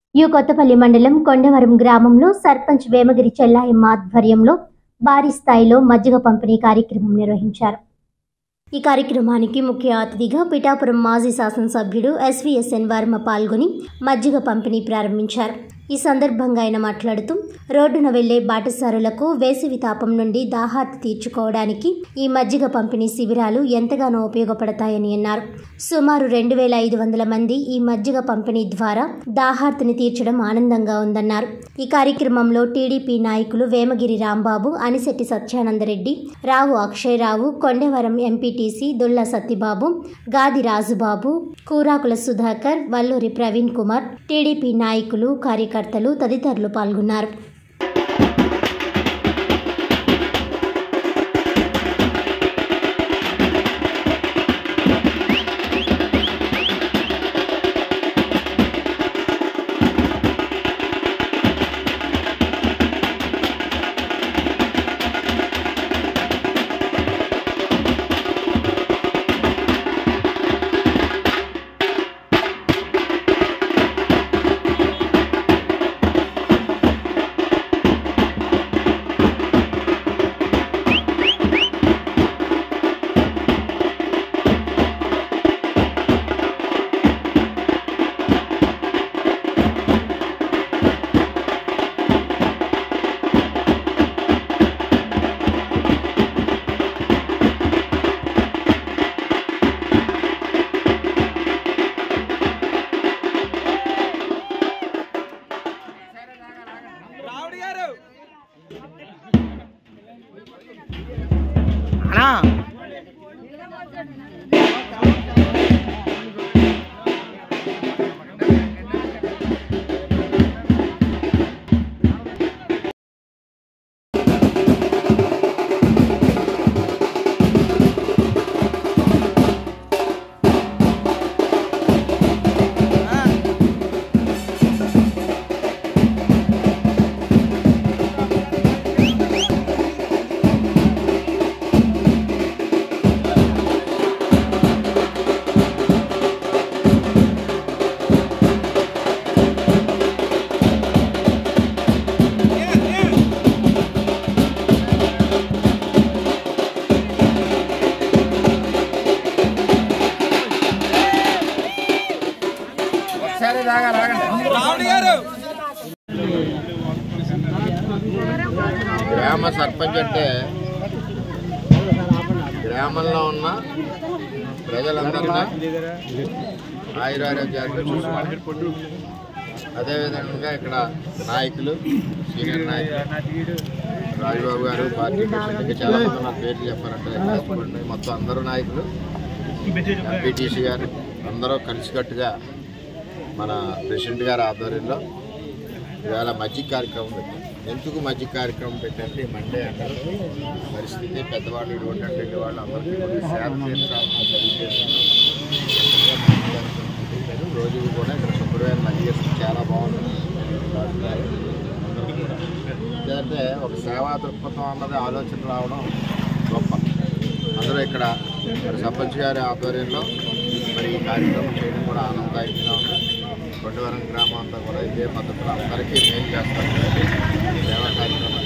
You Kothapalli మండలం కొండవరం గ్రామంలో సర్పంచ్ వేమగిరి చెల్లాయమ్మ ఆధ్వర్యంలో భారీ స్థాయిలో మజ్జిగ పంపిణీ కార్యక్రమం నిర్వహించారు ఈ కార్యక్రమానికి ముఖ్య అతిథిగా పిఠాపురం మాజీ శాసనసభ్యుడు ఎస్వీఎస్ఎన్ వర్మ పాల్గొని మజ్జిగ పంపిణీ ప్రారంభించారు ఈ సందర్భంగా ఆయన మాట్లాడుతూ రోడ్డున వెళ్లే బాటసారులకు వేసవి తాపం నుండి దాహార్తి తీర్చుకోవడానికి ఈ మజ్జిగ పంపిణీ శిబిరాలు ఎంతగానో ఉపయోగపడతాయని అన్నారు సుమారు రెండు వేల ఐదు వందల మంది ఈ మజ్జిగ పంపిణీ ద్వారా దాహార్తిని తీర్చడం ఆనందంగా ఉందన్నారు ఈ కార్యక్రమంలో టీడీపీ నాయకులు వేమగిరి రాంబాబు అనిశెట్టి సత్యానందరెడ్డి రావు అక్షయరావు కొండవరం ఎంపీటీసీ దుల్లా సత్యబాబు గాది రాజుబాబు కూరాకుల సుధాకర్ వల్లూరి ప్రవీణ్ కుమార్ టీడీపీ నాయకులు కార్యకర్తలు తదితరులు పాల్గొన్నారు రావుడి గారు అన్నా ఒకసారి రాగా రాగండి రావుడి గారు గ్రామ సర్పంచ్ అంటే గ్రామంలో ఉన్న ప్రజలందరినీ ఆయురారోగ్యాలు చూసుకోవాలి అదేవిధంగా ఇక్కడ నాయకులు సీనియర్ నాయకులు రాజబాబు గారు పార్టీ ప్రెసిడెంట్కి చాలా మంది నా పేర్లు చెప్పారంటే చెప్పండి. మొత్తం అందరూ నాయకులు ఎంపీటీసీ గారు అందరూ కలిసికట్టుగా మన ప్రెసిడెంట్ గారి ఆధ్వర్యంలో ఇవాళ మజ్జిగ కార్యక్రమం పెట్టాం ఎందుకు మజ్జిగ కార్యక్రమం పెట్టంటే ఈ మండే ఎండలు పరిస్థితి పెద్దవాళ్ళు ఇటువంటి అంటే వాళ్ళు అందరికీ కూడా సేవ తీర్చాలని తెలియజేస్తున్నాం రోజుకు కూడా ఇక్కడ శుభ్రమైన మజ్జిగ చాలా బాగుంటుంది అందరూ కూడా. ఎందుకంటే ఒక సేవా దృక్పథం అన్నది ఆలోచన రావడం గొప్ప అందరూ ఇక్కడ మరి సర్పంచ్ గారి ఆధ్వర్యంలో మరి ఈ కార్యక్రమం చేయడం కూడా ఆనందదాయకంగా ఉంది కొండవరం గ్రామం అంతా కూడా ఇదే పద్ధతిలో అందరికీ మేలు చేస్తారు సేవా కార్యక్రమం